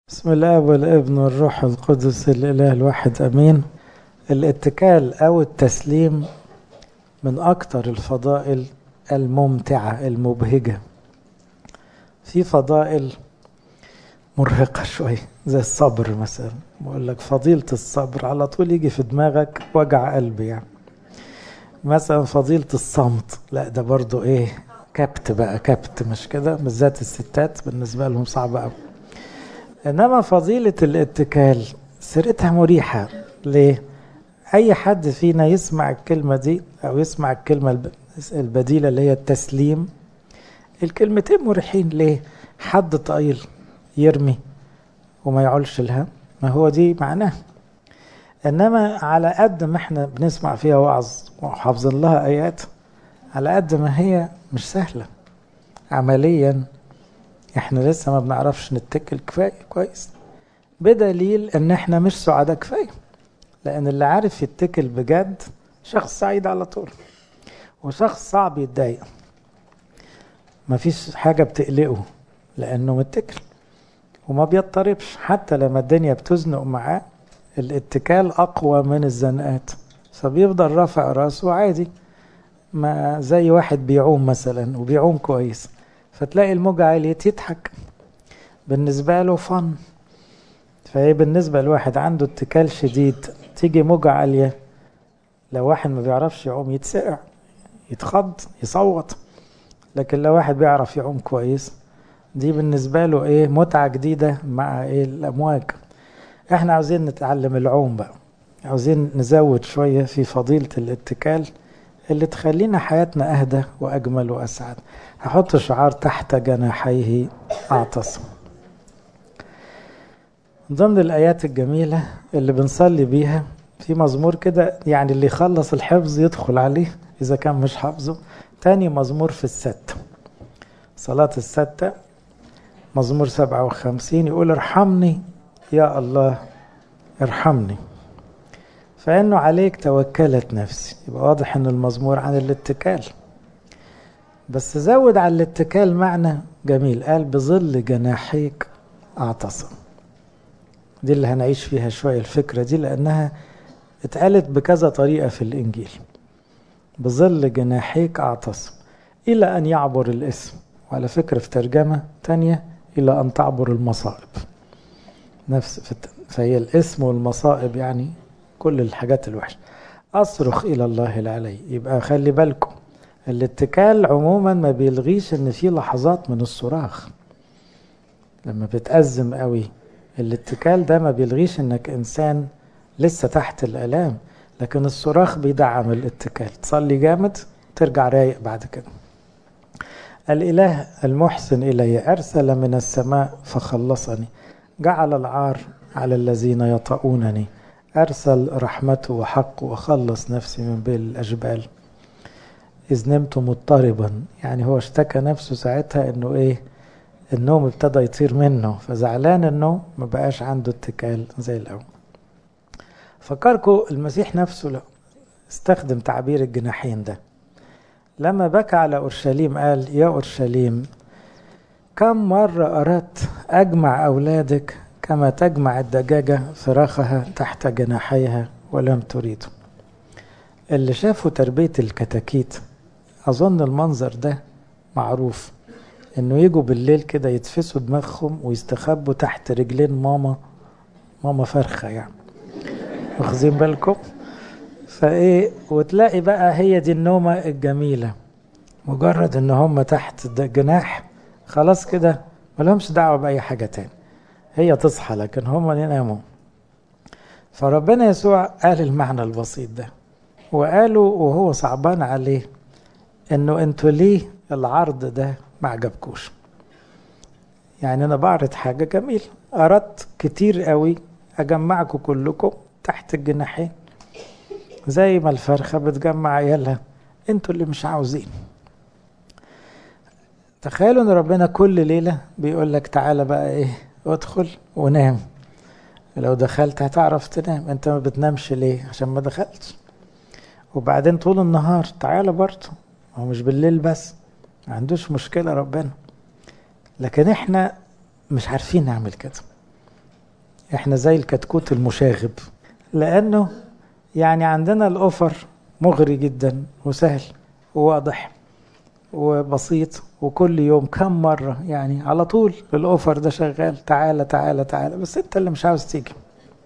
بسم الله والابن والروح القدس الإله الواحد أمين الاتكال أو التسليم من أكتر الفضائل الممتعة المبهجة في فضائل مرهقة شوية زي الصبر مثلا بقول لك فضيلة الصبر على طول يجي في دماغك وجع قلب يعني مثلا فضيلة الصمت لا ده برضو ايه كبت بقى كبت مش كده بالذات الستات بالنسبة لهم صعبة قوي انما فضيلة الاتكال سيرتها مريحة ليه اي حد فينا يسمع الكلمة دي او يسمع الكلمة البديلة اللي هي التسليم الكلمتين مريحين ليه حد طايل يرمي وما يعولش لها ما هو دي معناه انما على قد ما احنا بنسمع فيها وعظ وحافظين لها ايات على قد ما هي مش سهلة عمليا احنا لسه ما بنعرفش نتكل كفاية كويس بدليل ان احنا مش سعداء كفاية لان اللي عارف يتكل بجد شخص سعيد على طول وشخص صعب يتضايق مفيش حاجة بتقلقه لانه متكل وما بيضطربش حتى لما الدنيا بتزنق معاه الاتكال اقوى من الزنقات فبيفضل رافع راسه عادي ما زي واحد بيعوم مثلا وبيعوم كويس فتلاقي الموجة عالية يضحك بالنسبة له فن فهي بالنسبة لواحد عنده اتكال شديد تيجي موجة عالية لو واحد ما بيعرفش يعوم يتسقع يتخض يصوت لكن لو واحد بيعرف يعوم كويس دي بالنسبة له ايه متعة جديدة مع ايه الأمواج احنا عاوزين نتعلم العوم بقى عاوزين نزود شوية في فضيلة الاتكال اللي تخلينا حياتنا أهدى وأجمل وأسعد هحط شعار تحت جناحيه أعتصم ضمن الآيات الجميلة اللي بنصلي بيها في مزمور كده يعني اللي يخلص الحفظ يدخل عليه إذا كان مش حافظه تاني مزمور في الستة صلاة الستة مزمور سبعة وخمسين يقول ارحمني يا الله ارحمني فإنه عليك توكلت نفسي يبقى واضح إن المزمور عن الاتكال بس زود على الاتكال معنى جميل قال بظل جناحيك أعتصم دي اللي هنعيش فيها شوية الفكرة دي لأنها اتقالت بكذا طريقة في الإنجيل بظل جناحيك أعتصم إلى أن يعبر الاسم وعلى فكرة في ترجمة تانية إلى أن تعبر المصائب نفس فهي الاسم والمصائب يعني كل الحاجات الوحشة أصرخ إلى الله العلي يبقى خلي بالكم الاتكال عموما ما بيلغيش ان في لحظات من الصراخ لما بتأزم قوي الاتكال ده ما بيلغيش انك انسان لسه تحت الالام لكن الصراخ بيدعم الاتكال تصلي جامد ترجع رايق بعد كده الاله المحسن الي ارسل من السماء فخلصني جعل العار على الذين يطؤونني ارسل رحمته وحقه وخلص نفسي من بين الاجبال إذ نمت مضطربا يعني هو اشتكى نفسه ساعتها انه ايه النوم ابتدى يطير منه فزعلان انه ما بقاش عنده اتكال زي الاول فكركم المسيح نفسه لا استخدم تعبير الجناحين ده لما بكى على اورشليم قال يا اورشليم كم مرة أردت أجمع أولادك كما تجمع الدجاجة فراخها تحت جناحيها ولم تريده اللي شافوا تربية الكتاكيت أظن المنظر ده معروف إنه يجوا بالليل كده يتفسوا دماغهم ويستخبوا تحت رجلين ماما ماما فرخة يعني واخذين بالكم فإيه وتلاقي بقى هي دي النومة الجميلة مجرد إن هم تحت الجناح خلاص كده ملهمش دعوة بأي حاجة تاني هي تصحى لكن هم يناموا فربنا يسوع قال المعنى البسيط ده وقالوا وهو صعبان عليه انه انتوا ليه العرض ده ما عجبكوش يعني انا بعرض حاجة جميلة اردت كتير قوي اجمعكم كلكم تحت الجناحين زي ما الفرخة بتجمع عيالها انتوا اللي مش عاوزين تخيلوا ان ربنا كل ليلة بيقول لك تعالى بقى ايه ادخل ونام لو دخلت هتعرف تنام انت ما بتنامش ليه عشان ما دخلتش وبعدين طول النهار تعالى برضه هو مش بالليل بس ما عندوش مشكلة ربنا لكن احنا مش عارفين نعمل كده احنا زي الكتكوت المشاغب لانه يعني عندنا الاوفر مغري جدا وسهل وواضح وبسيط وكل يوم كم مرة يعني على طول الأوفر ده شغال تعالى تعالى تعالى بس أنت اللي مش عاوز تيجي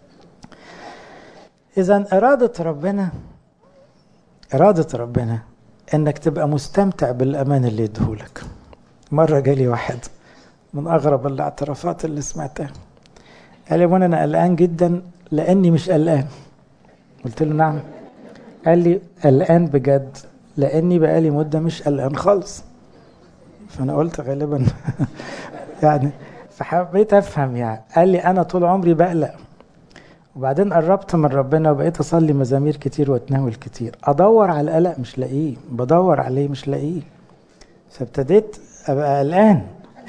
إذا إرادة ربنا إرادة ربنا إنك تبقى مستمتع بالأمان اللي يديهولك مرة جالي واحد من أغرب الاعترافات اللي سمعتها قال لي وانا أنا قلقان جدا لأني مش قلقان قلت له نعم قال لي قلقان بجد لاني بقالي مده مش قلقان خالص فانا قلت غالبا يعني فحبيت افهم يعني قال لي انا طول عمري بقلق وبعدين قربت من ربنا وبقيت اصلي مزامير كتير واتناول كتير ادور على القلق مش لاقيه بدور عليه مش لاقيه فابتديت ابقى قلقان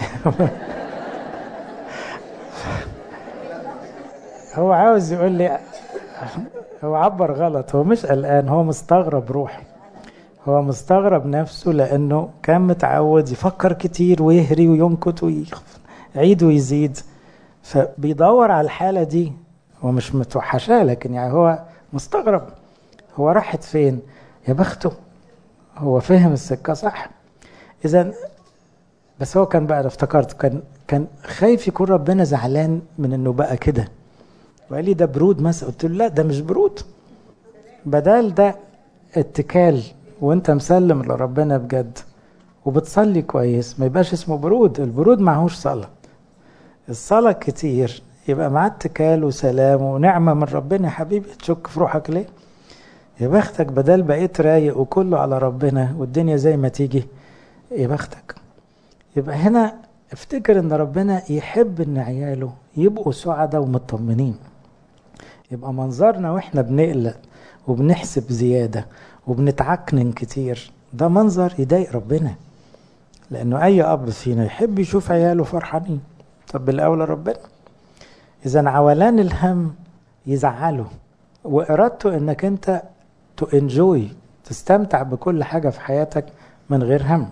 هو عاوز يقول لي هو عبر غلط هو مش قلقان هو مستغرب روحه هو مستغرب نفسه لانه كان متعود يفكر كتير ويهري وينكت ويعيد ويزيد فبيدور على الحالة دي هو مش متوحشاه لكن يعني هو مستغرب هو راحت فين يا بخته هو فهم السكة صح إذا بس هو كان بقى افتكرت كان كان خايف يكون ربنا زعلان من انه بقى كده وقال لي ده برود مثلا قلت له لا ده مش برود بدل ده اتكال وانت مسلم لربنا بجد وبتصلي كويس ما يبقاش اسمه برود البرود معهوش صلاة الصلاة كتير يبقى معاه اتكال وسلام ونعمة من ربنا يا حبيبي تشك في روحك ليه يا بختك بدل بقيت رايق وكله على ربنا والدنيا زي ما تيجي يا بختك يبقى هنا افتكر ان ربنا يحب ان عياله يبقوا سعداء ومطمنين يبقى منظرنا واحنا بنقلق وبنحسب زيادة وبنتعكنن كتير ده منظر يضايق ربنا لانه اي اب فينا يحب يشوف عياله فرحانين طب بالاولى ربنا اذا عولان الهم يزعله وارادته انك انت تو انجوي تستمتع بكل حاجه في حياتك من غير هم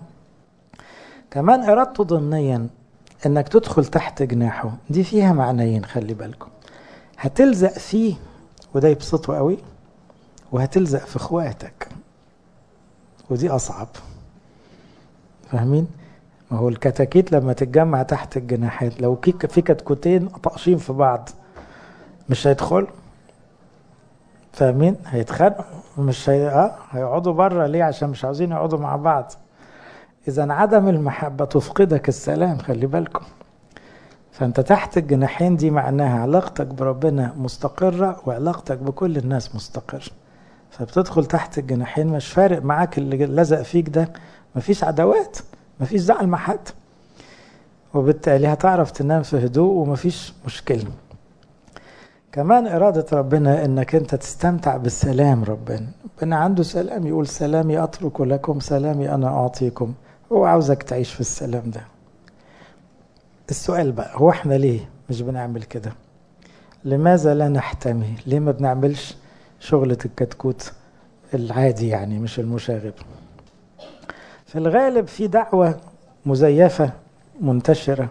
كمان ارادته ضمنيا انك تدخل تحت جناحه دي فيها معنيين خلي بالكم هتلزق فيه وده يبسطه قوي وهتلزق في اخواتك ودي اصعب فاهمين ما هو الكتاكيت لما تتجمع تحت الجناحات لو في كتكوتين طاقشين في بعض مش هيدخل فاهمين هيتخانقوا مش هي... اه هيقعدوا بره ليه عشان مش عاوزين يقعدوا مع بعض اذا عدم المحبه تفقدك السلام خلي بالكم فانت تحت الجناحين دي معناها علاقتك بربنا مستقره وعلاقتك بكل الناس مستقره فبتدخل تحت الجناحين مش فارق معاك اللي لزق فيك ده مفيش عداوات مفيش زعل مع حد وبالتالي هتعرف تنام في هدوء ومفيش مشكلة كمان إرادة ربنا إنك أنت تستمتع بالسلام ربنا ربنا عنده سلام يقول سلامي أترك لكم سلامي أنا أعطيكم هو عاوزك تعيش في السلام ده السؤال بقى هو احنا ليه مش بنعمل كده لماذا لا نحتمي ليه ما بنعملش شغلة الكتكوت العادي يعني مش المشاغب في الغالب في دعوة مزيفة منتشرة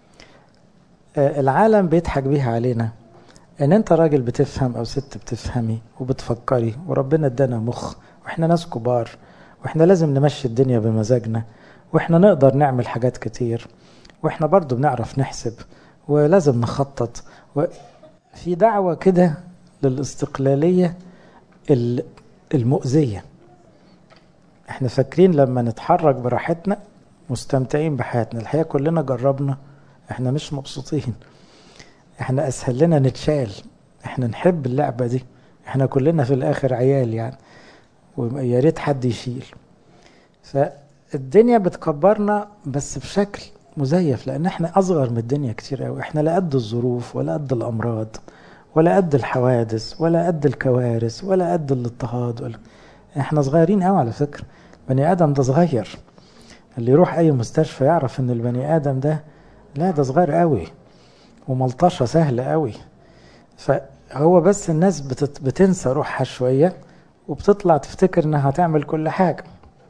العالم بيضحك بيها علينا ان انت راجل بتفهم او ست بتفهمي وبتفكري وربنا ادانا مخ واحنا ناس كبار واحنا لازم نمشي الدنيا بمزاجنا واحنا نقدر نعمل حاجات كتير واحنا برضو بنعرف نحسب ولازم نخطط في دعوة كده للاستقلالية المؤذية احنا فاكرين لما نتحرك براحتنا مستمتعين بحياتنا الحقيقة كلنا جربنا احنا مش مبسوطين احنا اسهل لنا نتشال احنا نحب اللعبة دي احنا كلنا في الاخر عيال يعني ويا ريت حد يشيل فالدنيا بتكبرنا بس بشكل مزيف لان احنا اصغر من الدنيا كتير قوي احنا لا قد الظروف ولا قد الامراض ولا قد الحوادث ولا قد الكوارث ولا قد الاضطهاد ولا احنا صغيرين قوي على فكره بني ادم ده صغير اللي يروح اي مستشفى يعرف ان البني ادم ده لا ده صغير قوي وملطشه سهله قوي فهو بس الناس بتت بتنسى روحها شويه وبتطلع تفتكر انها هتعمل كل حاجه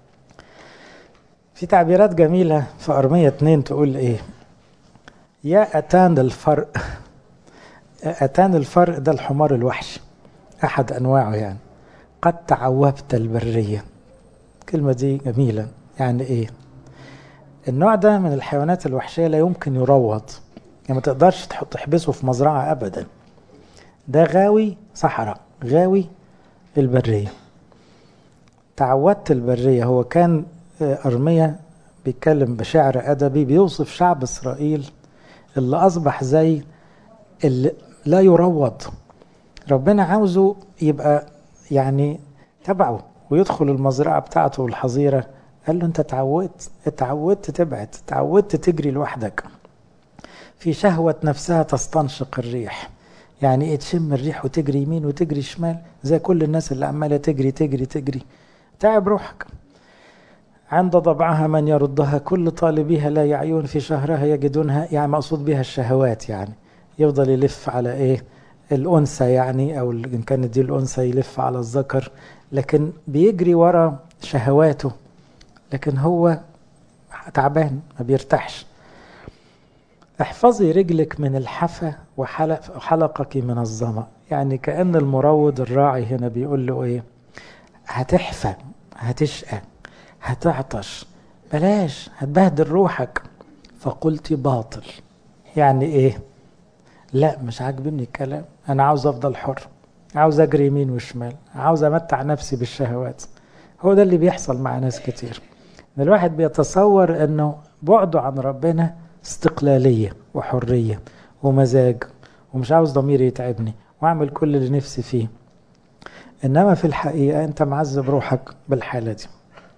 في تعبيرات جميلة في أرمية اتنين تقول إيه يا أتان الفرق أتان الفرق ده الحمار الوحشي أحد أنواعه يعني قد تعوبت البرية الكلمة دي جميلة يعني إيه النوع ده من الحيوانات الوحشية لا يمكن يروض يعني ما تقدرش تحبسه في مزرعة أبدا ده غاوي صحراء غاوي البرية تعودت البرية هو كان أرمية بيتكلم بشعر أدبي بيوصف شعب إسرائيل اللي أصبح زي اللي لا يروض ربنا عاوزه يبقى يعني تبعه ويدخل المزرعة بتاعته والحظيرة قال له انت اتعودت اتعودت تبعد اتعودت تجري لوحدك في شهوة نفسها تستنشق الريح يعني ايه تشم الريح وتجري يمين وتجري شمال زي كل الناس اللي عمالة تجري تجري تجري تعب روحك عند ضبعها من يردها كل طالبيها لا يعيون في شهرها يجدونها يعني مقصود بها الشهوات يعني يفضل يلف على ايه الأنثى يعني أو إن كانت دي الأنثى يلف على الذكر لكن بيجري ورا شهواته لكن هو تعبان ما بيرتاحش احفظي رجلك من الحفا وحلقك من الظما يعني كأن المروض الراعي هنا بيقول له ايه هتحفى هتشقى هتعطش بلاش هتبهدل روحك فقلت باطل يعني ايه لا مش عاجبني الكلام انا عاوز افضل حر عاوز اجري يمين وشمال عاوز امتع نفسي بالشهوات هو ده اللي بيحصل مع ناس كتير ان الواحد بيتصور انه بعده عن ربنا استقلالية وحرية ومزاج ومش عاوز ضميري يتعبني واعمل كل اللي نفسي فيه انما في الحقيقة انت معذب روحك بالحالة دي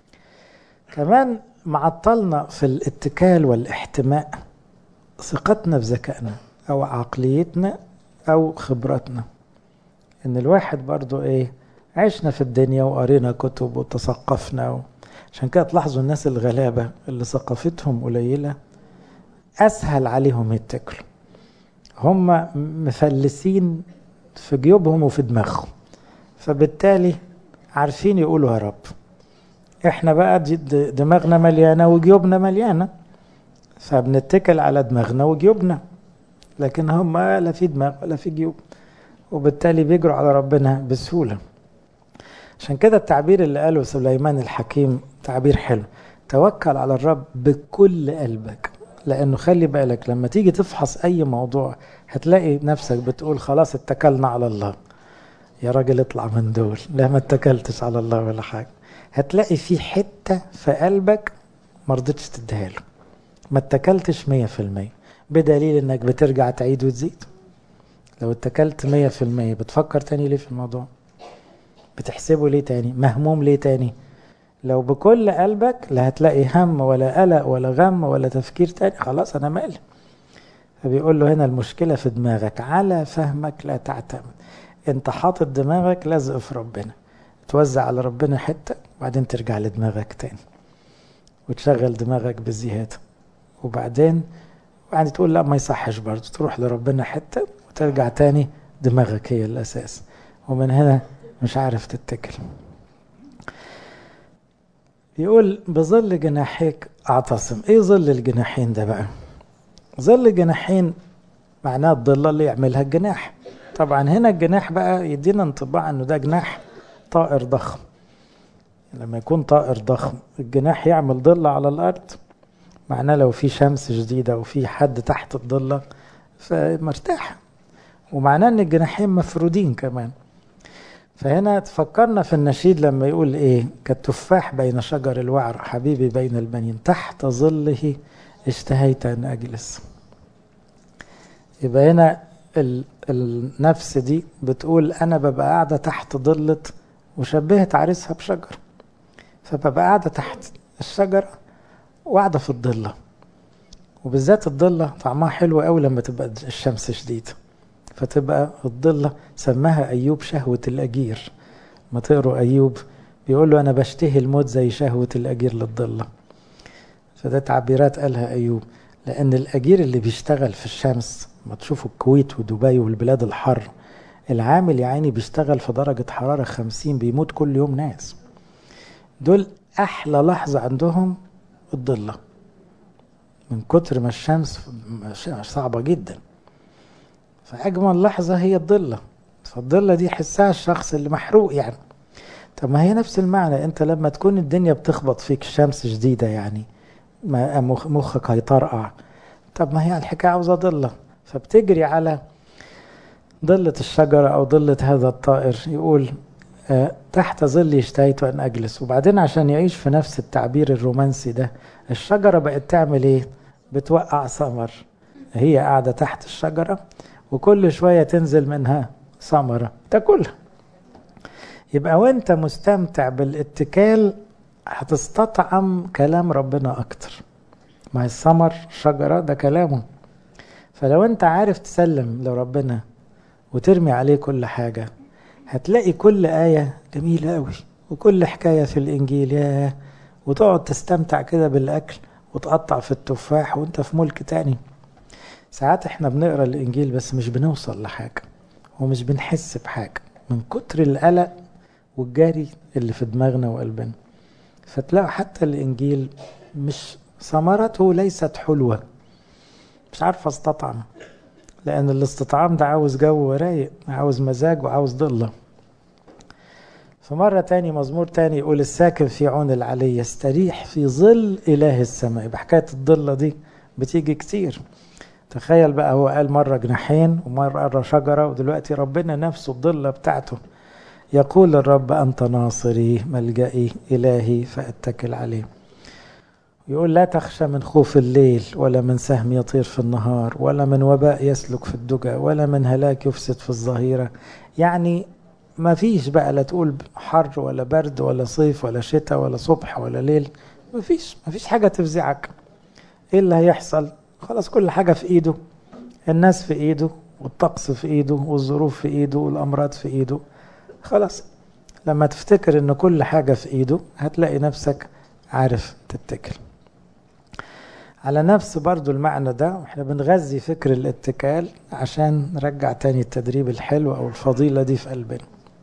كمان معطلنا في الاتكال والاحتماء ثقتنا في ذكائنا او عقليتنا او خبراتنا ان الواحد برضو ايه عشنا في الدنيا وقرينا كتب وتثقفنا و... عشان كده تلاحظوا الناس الغلابة اللي ثقافتهم قليلة أسهل عليهم يتكلوا هم مفلسين في جيوبهم وفي دماغهم فبالتالي عارفين يقولوا يا رب احنا بقى دماغنا مليانة وجيوبنا مليانة فبنتكل على دماغنا وجيوبنا لكن هم لا في دماغ ولا في جيوب وبالتالي بيجروا على ربنا بسهولة عشان كده التعبير اللي قاله سليمان الحكيم تعبير حلو توكل على الرب بكل قلبك لانه خلي بالك لما تيجي تفحص اي موضوع هتلاقي نفسك بتقول خلاص اتكلنا على الله يا راجل اطلع من دول لا ما اتكلتش على الله ولا حاجه هتلاقي في حته في قلبك ما رضيتش تديها له ما اتكلتش 100% بدليل انك بترجع تعيد وتزيد لو اتكلت 100% بتفكر تاني ليه في الموضوع بتحسبه ليه تاني مهموم ليه تاني لو بكل قلبك لا هتلاقي هم ولا قلق ولا غم ولا تفكير تاني خلاص انا مالي فبيقول له هنا المشكله في دماغك على فهمك لا تعتمد انت حاطط دماغك لازق في ربنا توزع على ربنا حته وبعدين ترجع لدماغك تاني وتشغل دماغك بزياده وبعدين يعني تقول لا ما يصحش برضه تروح لربنا حته وترجع تاني دماغك هي الاساس ومن هنا مش عارف تتكل يقول بظل جناحيك اعتصم ايه ظل الجناحين ده بقى ظل الجناحين معناه الضلة اللي يعملها الجناح طبعا هنا الجناح بقى يدينا انطباع انه ده جناح طائر ضخم لما يكون طائر ضخم الجناح يعمل ضلة على الارض معناه لو في شمس جديدة وفي حد تحت الضلة فمرتاح ومعناه ان الجناحين مفرودين كمان فهنا تفكرنا في النشيد لما يقول ايه كالتفاح بين شجر الوعر حبيبي بين البنين تحت ظله اشتهيت ان اجلس يبقى هنا ال النفس دي بتقول انا ببقى قاعده تحت ظلة وشبهت عريسها بشجر فببقى قاعده تحت الشجره وقاعده في الضله وبالذات الضله طعمها حلو قوي لما تبقى الشمس شديده فتبقى الضلة سماها أيوب شهوة الأجير ما تقروا أيوب بيقول له أنا بشتهي الموت زي شهوة الأجير للضلة فده تعبيرات قالها أيوب لأن الأجير اللي بيشتغل في الشمس ما تشوفوا الكويت ودبي والبلاد الحر العامل يا عيني بيشتغل في درجة حرارة خمسين بيموت كل يوم ناس دول أحلى لحظة عندهم الضلة من كتر ما الشمس صعبة جدا فأجمل لحظة هي الضلة فالضلة دي حسها الشخص اللي محروق يعني طب ما هي نفس المعنى انت لما تكون الدنيا بتخبط فيك الشمس شديدة يعني ما مخك هيطرقع طب ما هي الحكاية عاوزة ضلة فبتجري على ضلة الشجرة أو ضلة هذا الطائر يقول آه تحت ظلي اشتهيت أن أجلس وبعدين عشان يعيش في نفس التعبير الرومانسي ده الشجرة بقت تعمل إيه؟ بتوقع ثمر هي قاعدة تحت الشجرة وكل شوية تنزل منها ثمرة تاكلها يبقى وانت مستمتع بالاتكال هتستطعم كلام ربنا اكتر ما الثمر شجرة ده كلامه فلو انت عارف تسلم لربنا وترمي عليه كل حاجة هتلاقي كل آية جميلة قوي وكل حكاية في الإنجيل يا وتقعد تستمتع كده بالأكل وتقطع في التفاح وانت في ملك تاني ساعات احنا بنقرا الإنجيل بس مش بنوصل لحاجة ومش بنحس بحاجة من كتر القلق والجري اللي في دماغنا وقلبنا فتلاقوا حتى الإنجيل مش ثمرته ليست حلوة مش عارف استطعم لأن الاستطعام ده عاوز جو رايق عاوز مزاج وعاوز ضلة فمرة تاني مزمور تاني يقول الساكن في عون العلي يستريح في ظل إله السماء يبقى حكاية الضلة دي بتيجي كتير تخيل بقى هو قال مرة جناحين ومرة شجرة ودلوقتي ربنا نفسه الضلة بتاعته يقول الرب أنت ناصري ملجئي إلهي فأتكل عليه يقول لا تخشى من خوف الليل ولا من سهم يطير في النهار ولا من وباء يسلك في الدجى ولا من هلاك يفسد في الظهيرة يعني ما فيش بقى لا تقول حر ولا برد ولا صيف ولا شتاء ولا صبح ولا ليل ما فيش ما فيش حاجة تفزعك ايه اللي هيحصل خلاص كل حاجة في ايده الناس في ايده والطقس في ايده والظروف في ايده والامراض في ايده خلاص لما تفتكر ان كل حاجة في ايده هتلاقي نفسك عارف تتكل على نفس برضو المعنى ده احنا بنغذي فكر الاتكال عشان نرجع تاني التدريب الحلو او الفضيلة دي في قلبنا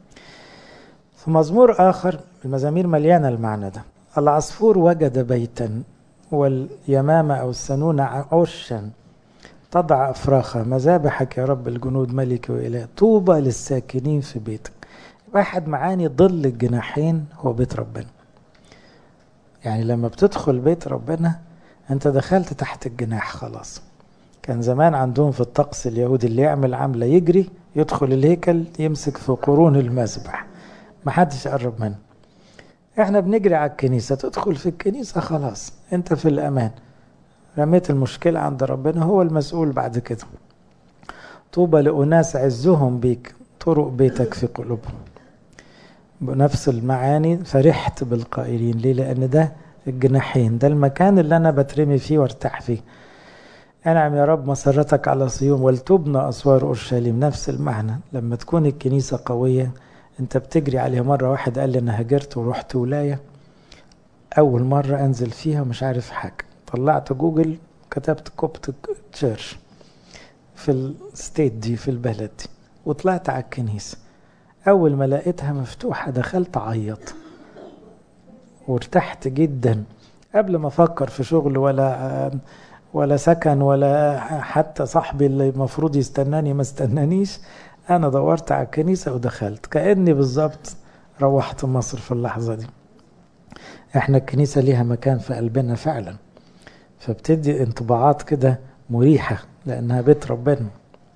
في مزمور اخر المزامير مليانة المعنى ده العصفور وجد بيتا واليمامة او السنونة عشا تضع افراخها مذابحك يا رب الجنود ملك واله طوبى للساكنين في بيتك واحد معاني ظل الجناحين هو بيت ربنا يعني لما بتدخل بيت ربنا انت دخلت تحت الجناح خلاص كان زمان عندهم في الطقس اليهودي اللي يعمل عملة يجري يدخل الهيكل يمسك في قرون المذبح محدش يقرب منه احنا بنجري على الكنيسة تدخل في الكنيسة خلاص انت في الامان رميت المشكلة عند ربنا هو المسؤول بعد كده طوبى لأناس عزهم بيك طرق بيتك في قلوبهم بنفس المعاني فرحت بالقائلين ليه لأن ده الجناحين ده المكان اللي أنا بترمي فيه وارتاح فيه أنعم يا رب مسرتك على صيون ولتبنى أسوار أورشليم نفس المعنى لما تكون الكنيسة قوية أنت بتجري عليها مرة واحد قال لي أنا هاجرت ورحت ولاية أول مرة أنزل فيها مش عارف حاجة طلعت جوجل كتبت كوبت تشيرش في الستيت دي في البلد دي وطلعت على الكنيسة أول ما لقيتها مفتوحة دخلت عيط وارتحت جدا قبل ما أفكر في شغل ولا ولا سكن ولا حتى صاحبي اللي المفروض يستناني ما استنانيش أنا دورت على الكنيسة ودخلت كأني بالظبط روحت مصر في اللحظة دي احنا الكنيسة ليها مكان في قلبنا فعلا فبتدي انطباعات كده مريحة لأنها بيت ربنا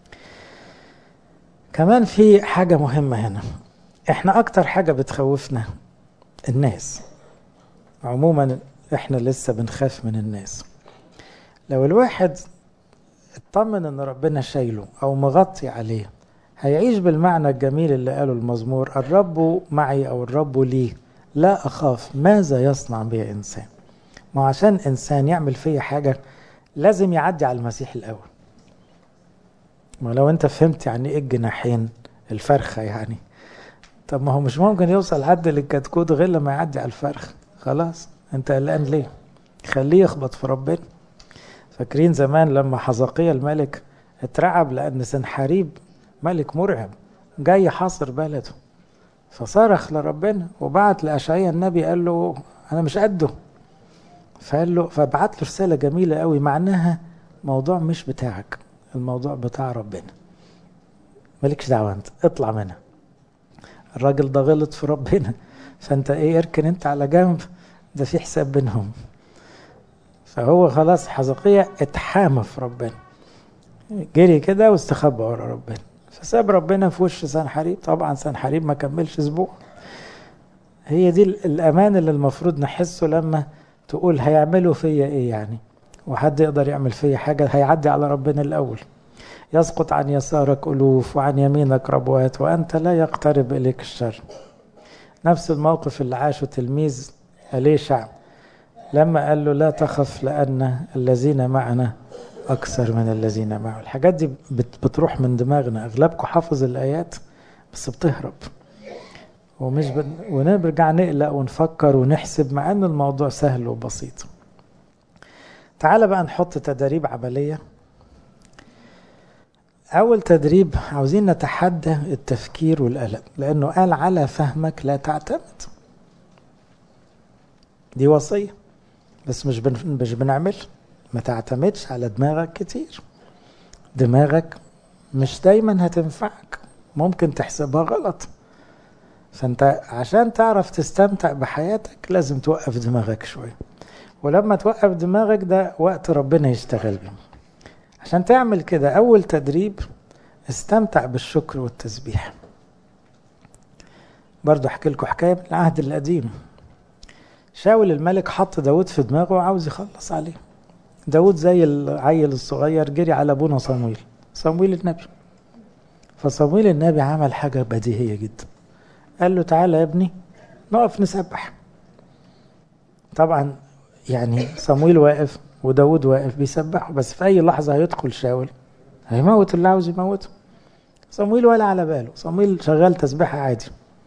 كمان في حاجة مهمة هنا احنا أكتر حاجة بتخوفنا الناس عموما احنا لسه بنخاف من الناس لو الواحد اطمن ان ربنا شايله او مغطي عليه هيعيش بالمعنى الجميل اللي قاله المزمور الرب معي او الرب لي لا اخاف ماذا يصنع بي انسان ما عشان انسان يعمل فيا حاجه لازم يعدي على المسيح الاول ما لو انت فهمت يعني ايه الجناحين الفرخه يعني طب ما هو مش ممكن يوصل حد للكتكوت غير لما يعدي على الفرخ خلاص انت قلقان ليه خليه يخبط في ربنا فاكرين زمان لما حزقية الملك اترعب لأن سنحاريب ملك مرعب جاي حاصر بلده فصرخ لربنا وبعت لأشعيا النبي قال له أنا مش قده فقال له فبعت له رسالة جميلة قوي معناها موضوع مش بتاعك الموضوع بتاع ربنا مالكش دعوة أنت اطلع منها الراجل ده غلط في ربنا فأنت إيه اركن أنت على جنب ده في حساب بينهم فهو خلاص حزقية اتحامى في ربنا جري كده واستخبى ورا ربنا فساب ربنا في وش سنحريب طبعا سنحريب ما كملش اسبوع هي دي الامان اللي المفروض نحسه لما تقول هيعملوا فيا ايه يعني وحد يقدر يعمل فيا حاجه هيعدي على ربنا الاول يسقط عن يسارك الوف وعن يمينك ربوات وانت لا يقترب اليك الشر نفس الموقف اللي عاشه تلميذ أليشع لما قال له لا تخف لأن الذين معنا أكثر من الذين معه الحاجات دي بتروح من دماغنا أغلبكم حافظ الآيات بس بتهرب ومش بن... ونرجع نقلق ونفكر ونحسب مع أن الموضوع سهل وبسيط تعال بقى نحط تدريب عملية أول تدريب عاوزين نتحدى التفكير والقلق لأنه قال على فهمك لا تعتمد دي وصية بس مش بن... مش بنعمل ما تعتمدش على دماغك كتير دماغك مش دايما هتنفعك ممكن تحسبها غلط فانت عشان تعرف تستمتع بحياتك لازم توقف دماغك شوية ولما توقف دماغك ده وقت ربنا يشتغل بيه عشان تعمل كده أول تدريب استمتع بالشكر والتسبيح برضو احكي لكم حكاية من العهد القديم شاول الملك حط داود في دماغه وعاوز يخلص عليه داود زي العيل الصغير جري على ابونا صمويل صمويل النبي فصمويل النبي عمل حاجة بديهية جدا قال له تعالى يا ابني نقف نسبح طبعا يعني صمويل واقف وداود واقف بيسبحوا بس في اي لحظة هيدخل شاول هيموت اللي عاوز يموته صمويل ولا على باله صمويل شغال تسبيحة عادي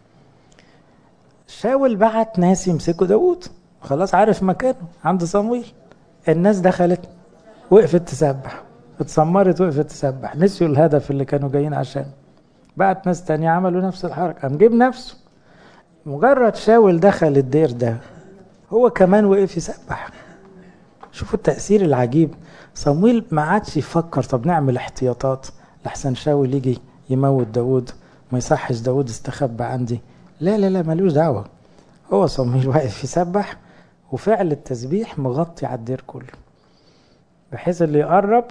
شاول بعت ناس يمسكوا داود خلاص عارف مكانه عند صمويل الناس دخلت وقفت تسبح اتسمرت وقفت تسبح نسيوا الهدف اللي كانوا جايين عشان بعت ناس تانية عملوا نفس الحركة قام جيب نفسه مجرد شاول دخل الدير ده هو كمان وقف يسبح شوفوا التأثير العجيب صمويل ما عادش يفكر طب نعمل احتياطات لحسن شاول يجي يموت داود ما يصحش داود استخبى عندي لا لا لا ملوش دعوة هو صمويل واقف يسبح وفعل التسبيح مغطي على الدير كله بحيث اللي يقرب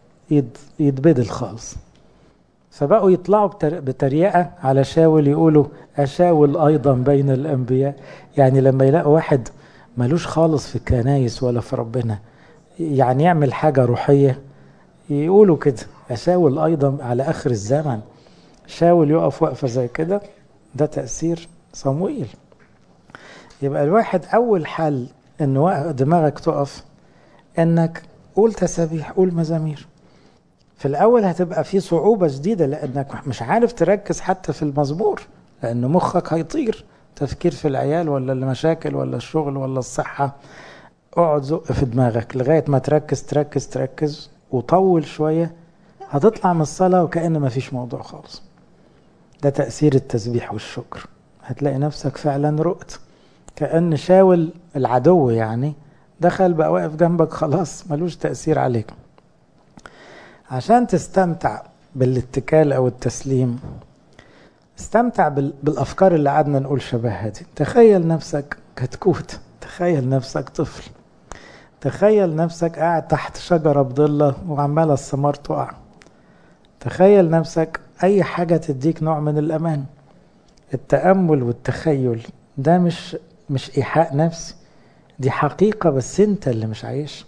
يتبدل خالص فبقوا يطلعوا بتريقة على شاول يقولوا أشاول أيضا بين الأنبياء يعني لما يلاقوا واحد ملوش خالص في الكنايس ولا في ربنا يعني يعمل حاجة روحية يقولوا كده أشاول أيضا على آخر الزمن شاول يقف وقفة زي كده ده تأثير صموئيل يبقى الواحد أول حل إن دماغك تقف إنك قول تسابيح قول مزامير في الأول هتبقى في صعوبة شديدة لأنك مش عارف تركز حتى في المزمور لأن مخك هيطير تفكير في العيال ولا المشاكل ولا الشغل ولا الصحة اقعد زق في دماغك لغاية ما تركز تركز تركز وطول شوية هتطلع من الصلاة وكأن ما فيش موضوع خالص ده تأثير التسبيح والشكر هتلاقي نفسك فعلا رقت كأن شاول العدو يعني دخل بقى واقف جنبك خلاص ملوش تأثير عليك عشان تستمتع بالاتكال أو التسليم استمتع بالأفكار اللي قعدنا نقول شبهها دي تخيل نفسك كتكوت تخيل نفسك طفل تخيل نفسك قاعد تحت شجرة بضلة وعمالة الثمار تقع تخيل نفسك أي حاجة تديك نوع من الأمان التأمل والتخيل ده مش مش إيحاء نفسي دي حقيقة بس أنت اللي مش عايش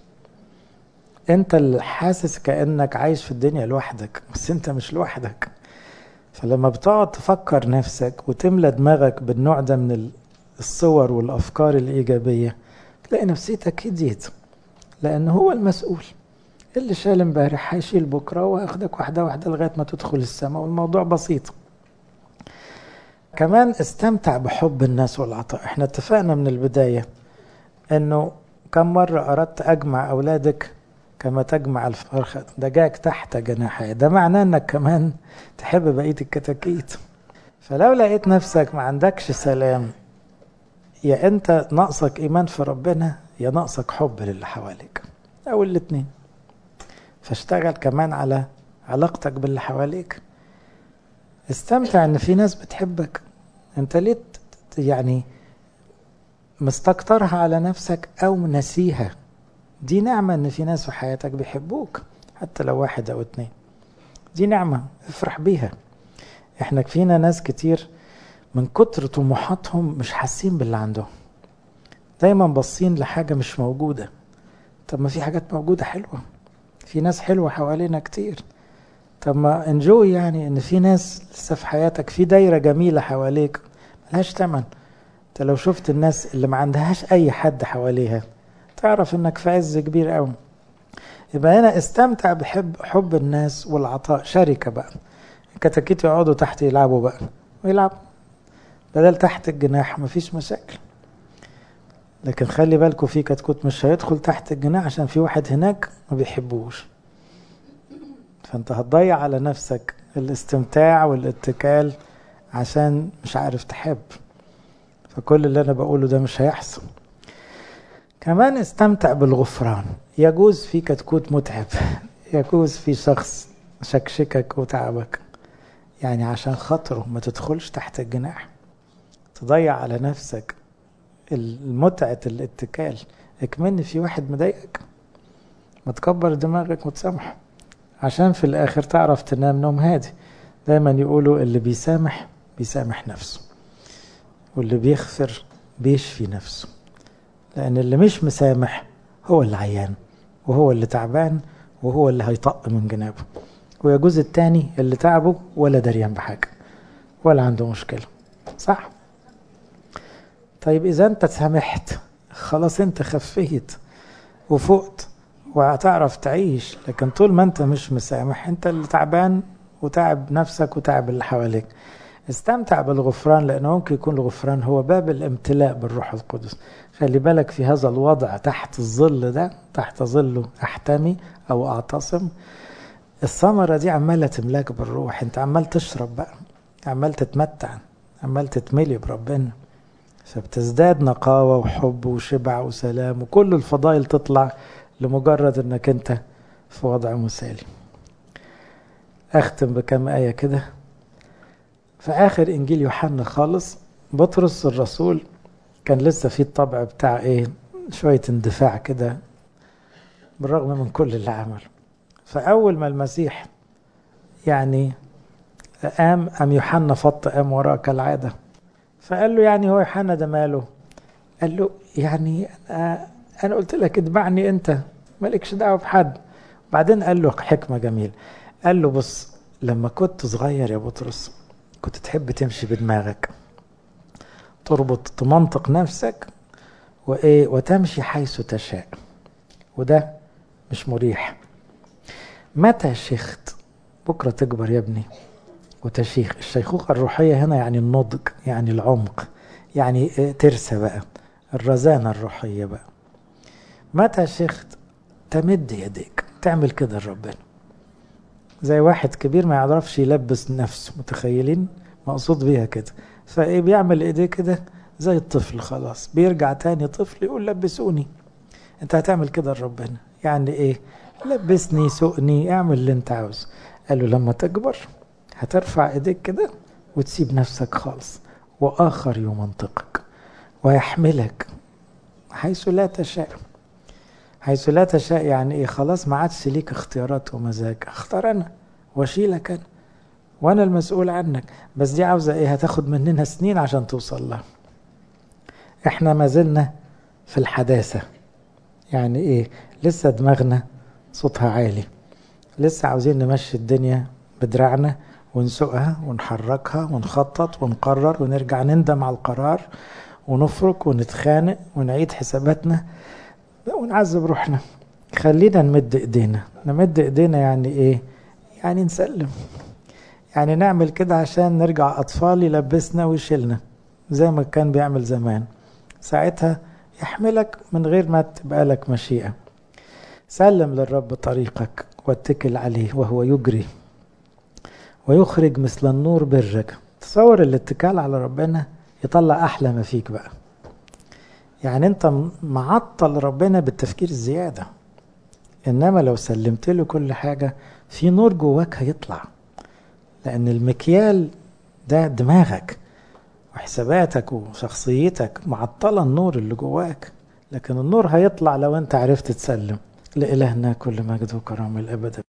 أنت اللي حاسس كأنك عايش في الدنيا لوحدك بس أنت مش لوحدك فلما بتقعد تفكر نفسك وتملى دماغك بالنوع ده من الصور والأفكار الإيجابية تلاقي نفسيتك هديت لأن هو المسؤول اللي شال امبارح هيشيل بكرة وهياخدك واحدة واحدة لغاية ما تدخل السماء والموضوع بسيط كمان استمتع بحب الناس والعطاء احنا اتفقنا من البداية انه كم مرة اردت اجمع اولادك كما تجمع الفرخة دجاج تحت جناحي ده معناه انك كمان تحب بقية الكتاكيت فلو لقيت نفسك ما عندكش سلام يا انت ناقصك ايمان في ربنا يا ناقصك حب للي حواليك او الاتنين فاشتغل كمان على علاقتك باللي حواليك استمتع ان في ناس بتحبك انت ليه يعني مستكترها على نفسك او نسيها دي نعمة ان في ناس في حياتك بيحبوك حتى لو واحد او اتنين دي نعمة افرح بيها احنا فينا ناس كتير من كتر طموحاتهم مش حاسين باللي عندهم دايما باصين لحاجة مش موجودة طب ما في حاجات موجودة حلوة في ناس حلوة حوالينا كتير طب ما انجوي يعني ان في ناس لسه في حياتك في دايرة جميلة حواليك ملهاش تمن انت لو شفت الناس اللي ما عندهاش اي حد حواليها تعرف انك في عز كبير قوي يبقى هنا استمتع بحب حب الناس والعطاء شركة بقى الكتاكيت يقعدوا تحت يلعبوا بقى ويلعبوا بدل تحت الجناح مفيش مشاكل لكن خلي بالكم في كتكوت مش هيدخل تحت الجناح عشان في واحد هناك ما بيحبوش فانت هتضيع على نفسك الاستمتاع والاتكال عشان مش عارف تحب فكل اللي انا بقوله ده مش هيحصل كمان استمتع بالغفران يجوز في كتكوت متعب يجوز في شخص شكشكك وتعبك يعني عشان خاطره ما تدخلش تحت الجناح تضيع على نفسك المتعة الاتكال اكمن في واحد مضايقك ما تكبر دماغك وتسامحه عشان في الاخر تعرف تنام نوم هادي دايما يقولوا اللي بيسامح بيسامح نفسه واللي بيغفر بيشفي نفسه لان اللي مش مسامح هو اللي عيان وهو اللي تعبان وهو اللي هيطق من جنابه ويجوز التاني اللي تعبه ولا دريان بحاجة ولا عنده مشكلة صح طيب إذا أنت سامحت خلاص أنت خفيت وفقت وهتعرف تعيش لكن طول ما أنت مش مسامح أنت اللي تعبان وتعب نفسك وتعب اللي حواليك استمتع بالغفران لأنه ممكن يكون الغفران هو باب الامتلاء بالروح القدس خلي بالك في هذا الوضع تحت الظل ده تحت ظله أحتمي أو أعتصم الثمرة دي عمالة تملاك بالروح انت عمال تشرب بقى عمال تتمتع عمال تتملي بربنا فبتزداد نقاوة وحب وشبع وسلام وكل الفضائل تطلع لمجرد انك انت في وضع مثالي اختم بكم آية كده في آخر إنجيل يوحنا خالص بطرس الرسول كان لسه في الطبع بتاع إيه شوية اندفاع كده بالرغم من كل اللي عمله فأول ما المسيح يعني قام قام يوحنا فط قام وراه كالعادة فقال له يعني هو يوحنا ده ماله قال له يعني أنا, أنا قلت لك اتبعني أنت مالكش دعوة بحد بعدين قال له حكمة جميلة قال له بص لما كنت صغير يا بطرس كنت تحب تمشي بدماغك تربط تمنطق نفسك وايه وتمشي حيث تشاء وده مش مريح متى شيخت بكرة تكبر يا ابني وتشيخ الشيخوخة الروحية هنا يعني النضج يعني العمق يعني ترسى بقى الرزانة الروحية بقى متى شيخت تمد يديك تعمل كده لربنا زي واحد كبير ما يعرفش يلبس نفسه متخيلين مقصود بيها كده فايه بيعمل ايديه كده زي الطفل خلاص بيرجع تاني طفل يقول لبسوني انت هتعمل كده لربنا يعني ايه لبسني سوقني اعمل اللي انت عاوزه قال له لما تكبر هترفع ايديك كده وتسيب نفسك خالص واخر يمنطقك ويحملك حيث لا تشاء حيث لا تشاء يعني ايه خلاص ما عادش ليك اختيارات ومزاج اختار انا واشيلك انا وانا المسؤول عنك بس دي عاوزه ايه هتاخد مننا سنين عشان توصل لها احنا ما زلنا في الحداثه يعني ايه لسه دماغنا صوتها عالي لسه عاوزين نمشي الدنيا بدراعنا ونسوقها ونحركها ونخطط ونقرر ونرجع نندم على القرار ونفرك ونتخانق ونعيد حساباتنا ونعذب روحنا خلينا نمد ايدينا نمد ايدينا يعني ايه يعني نسلم يعني نعمل كده عشان نرجع اطفال يلبسنا ويشيلنا زي ما كان بيعمل زمان ساعتها يحملك من غير ما تبقى لك مشيئة سلم للرب طريقك واتكل عليه وهو يجري ويخرج مثل النور برك تصور الاتكال على ربنا يطلع احلى ما فيك بقى يعني انت معطل ربنا بالتفكير الزيادة انما لو سلمت له كل حاجة في نور جواك هيطلع لان المكيال ده دماغك وحساباتك وشخصيتك معطلة النور اللي جواك لكن النور هيطلع لو انت عرفت تسلم لإلهنا كل مجد وكرم الأبد